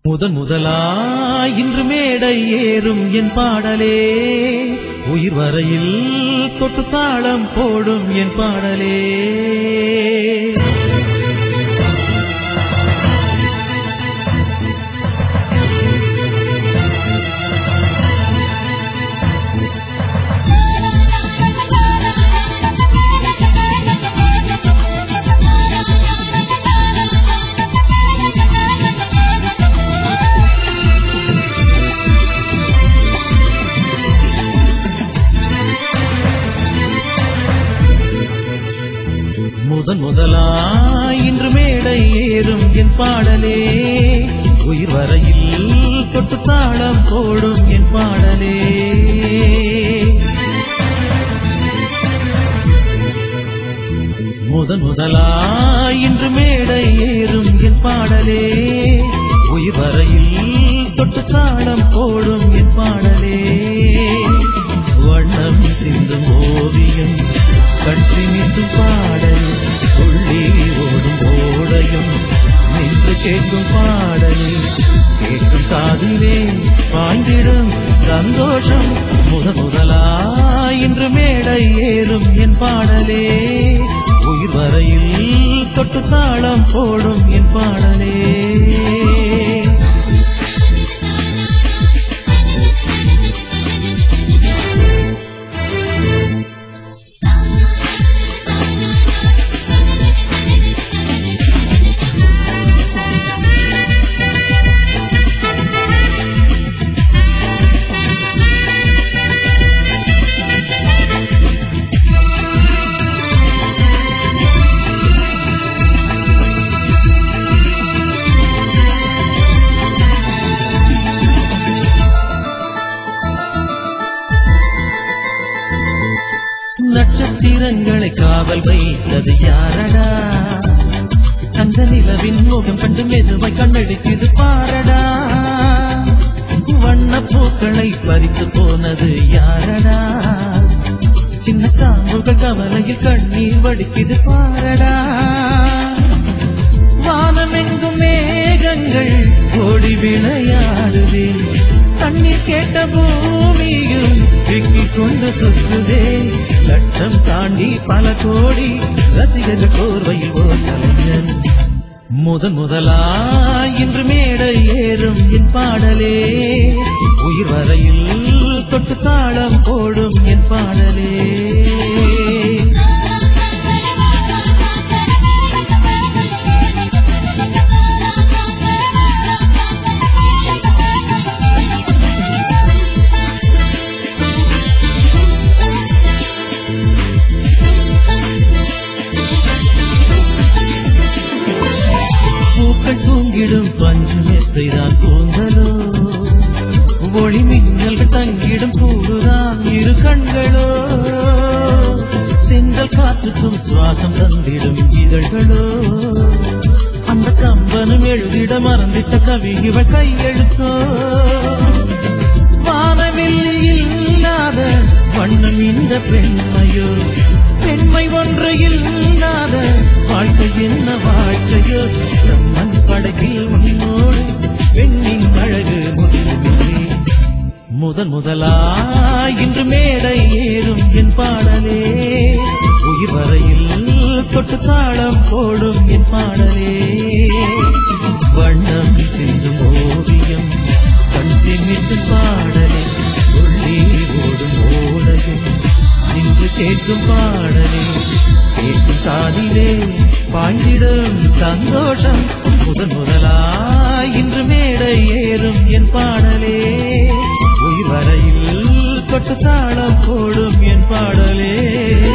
முதன் முதலாய் இன்று மேடை ஏறும் என் பாடலே உயிர் வரையில் தொட்டு தாளம் போடும் என் பாடலே முதன் முதலாய் இன்று மேடை ஏறும் என் பாடலே உயிர் வரையில் தொட்டு தாளம் போடும் என் பாடலே முதன் முதலாய் இன்று மேடை ஏறும் என் பாடலே உயிர் வரையில் தொட்டு தாளம் போடும் என் பாடலே வண்ணம் சிந்தும் ஓவியம் கண் சிமித்தும் பாடல் துள்ளி ஓடும் ஓடையும் நின்று கேட்கும் பாடல் கேட்கும் காதிலே பாய்ந்திடும் சந்தோஷம் முத முதலாய் இன்று மேடை ஏறும் என் பாடலே உயிர் வரையில் தொட்டு தாளம் போடும் என் பாடலே நட்சத்திரங்களை காவல் வைத்தது யாரடா அந்த நிலவின் முகம் கண்டு மெதுவாய் கண்ணடிக்குது பாரடா வண்ண பூக்களை பறித்து போனது யாரடா சின்ன காம்புகள் கவலையில் கண்ணீர் வடிக்குது பாரடா வானமெங்கும் மேகங்கள் ஓடி விளையாடுதே தண்ணீர் கேட்ட பூமியும் விக்கிக் கொண்டு சுற்றுதே லட்சம் தாண்டி பல கோடி ரசிகர்கள் கோர்வையில் ஓர் கலைஞன் முதன் முதலாய் இன்று மேடை ஏறும் என் பாடலே உயிர் வரையில் தொட்டு தாளம் போடும் என் பாடலே பூக்கள் தூங்கிடும் பஞ்சு மெத்தைதான் கூந்தலோ ஒளி மின்னல்கள் தங்கிடும் கூடுதான் இரு கண்களோ செங்கல் காற்றுக்கும் சுவாசம் தந்திடும் இதழ்களோ அந்த கம்பனும் எழுதிட மறந்திட்ட கவி இவள் கையெழுத்தோ வானவில் இல்லாத வண்ணம் இந்த பெண்மையோ பெண்மை ஒன்று இல்லாத வாழ்க்கை என்ன வாழ்க்கையோ நம்மன் படகில் உன்னோடு பெண்ணின் அழகு முடிவில்லை முதன் முதலாய் இன்று மேடை ஏறும் என் பாடலே உயிர் வரையில் தொட்டு தாளம் போடும் என் பாடலே வண்ணம் சிந்தும் ஓவியம் கண் சிமிட்டு பாடலே துள்ளி ஓடும் ஓடையும் நின்று கேட்கும் பாடலே கேட்கும் காதிலே பாய்ந்திடும் சந்தோஷம் முதன் முதலாய் இன்று மேடை ஏறும் என் பாடலே உயிர் வரையில் தொட்டு தாளம் போடும் என் பாடலே